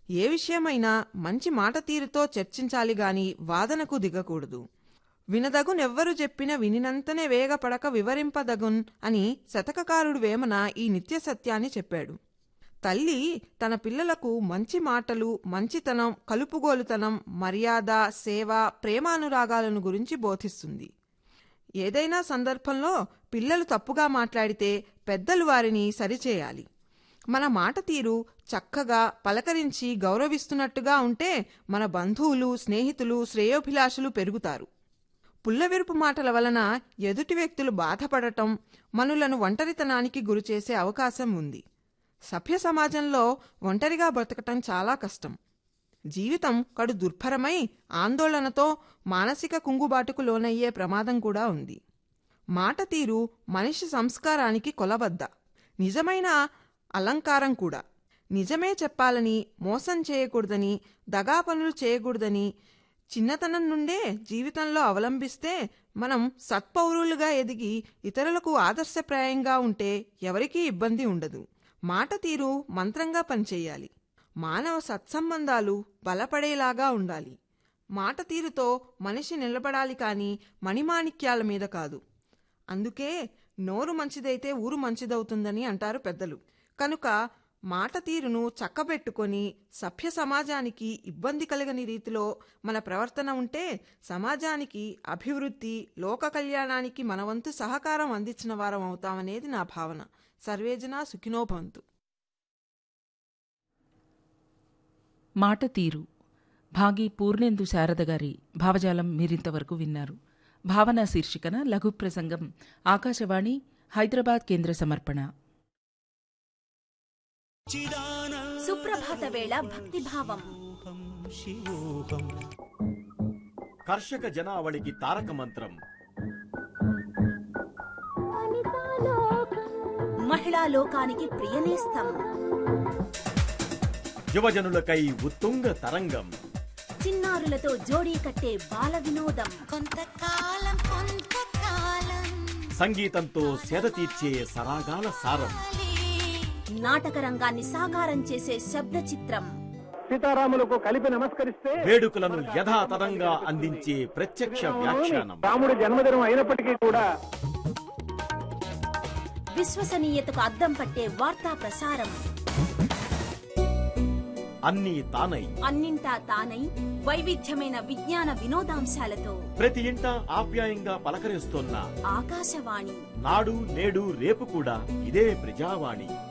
ఏ విషయమైనా మంచి మాట తీరుతో చర్చించాలి గాని వాదనకు దిగకూడదు వినదగునెవ్వరు చెప్పిన వినినంతనే వేగపడక వివరింపదగున్ అని శతకకారుడు వేమన ఈ నిత్య సత్యాన్ని చెప్పాడు తల్లి తన పిల్లలకు మంచి మాటలు మంచితనం కలుపుగోలుతనం మర్యాద సేవ ప్రేమానురాగాలను గురించి బోధిస్తుంది ఏదైనా సందర్భంలో పిల్లలు తప్పుగా మాట్లాడితే పెద్దలు వారిని సరిచేయాలి మన మాట తీరు చక్కగా పలకరించి గౌరవిస్తున్నట్టుగా ఉంటే మన బంధువులు స్నేహితులు శ్రేయోభిలాషులు పెరుగుతారు పుల్లవెరుపు మాటల వలన ఎదుటి వ్యక్తులు బాధపడటం మనులను ఒంటరితనానికి గురిచేసే అవకాశం ఉంది సభ్య సమాజంలో ఒంటరిగా బ్రతకటం చాలా కష్టం జీవితం కడు దుర్భరమై ఆందోళనతో మానసిక కుంగుబాటుకు లోనయ్యే ప్రమాదం కూడా ఉంది మాట తీరు మనిషి సంస్కారానికి కొలబద్ద నిజమైన అలంకారం కూడా నిజమే చెప్పాలని మోసం చేయకూడదని దగా పనులు చేయకూడదని చిన్నతనం నుండే జీవితంలో అవలంబిస్తే మనం సత్పౌరులుగా ఎదిగి ఇతరులకు ఆదర్శప్రాయంగా ఉంటే ఎవరికీ ఇబ్బంది ఉండదు మాట తీరు మంత్రంగా పనిచేయాలి మానవ సత్సంబంధాలు బలపడేలాగా ఉండాలి మాట తీరుతో మనిషి నిలబడాలి కాని మణిమాణిక్యాల మీద కాదు అందుకే నోరు మంచిదైతే ఊరు మంచిదవుతుందని అంటారు పెద్దలు కనుక మాట తీరును చక్కబెట్టుకొని సభ్య సమాజానికి ఇబ్బంది కలగని రీతిలో మన ప్రవర్తన ఉంటే సమాజానికి అభివృద్ధి లోక కళ్యాణానికి మనవంతు సహకారం అందించిన వారం అవుతామనేది నా భావన సర్వేజన సుఖినోభవంతు మాట తీరు భాగి పూర్ణేందు శారద గారి భావజాలం మీరింతవరకు విన్నారు భావన శీర్షికన లఘు ప్రసంగం ఆకాశవాణి హైదరాబాద్ కేంద్ర సమర్పణ సుప్రభాత వేళ భక్తిభావం కర్షక జనావళికి తారక మంత్రం మహిళా లోకానికి ప్రియనేస్తం యువజనులకై ఉత్తుంగ తరంగం చిన్నారులతో జోడీ కట్టే బాల వినోదం కొంతకాలం కొంతకాలం సంగీతంతో సేద తీర్చే సరాగాల సారం నాటక రంగాన్ని సాకారం చేసే శబ్ద చిత్రం సీతారాములకు కలిపి నమస్కరిస్తే వేడుకలను యథాతథంగా అందించే ప్రత్యక్ష వ్యాఖ్యానం రాముడి జన్మదినం అయినప్పటికీ కూడా విశ్వసనీయతకు అద్దం పట్టే వార్తా ప్రసారం అన్నీ తానై అన్నింటా తానై వైవిధ్యమైన విజ్ఞాన వినోదాంశాలతో ప్రతి ఇంట ఆప్యాయంగా పలకరిస్తోన్న ఆకాశవాణి నాడు నేడు రేపు కూడా ఇదే ప్రజావాణి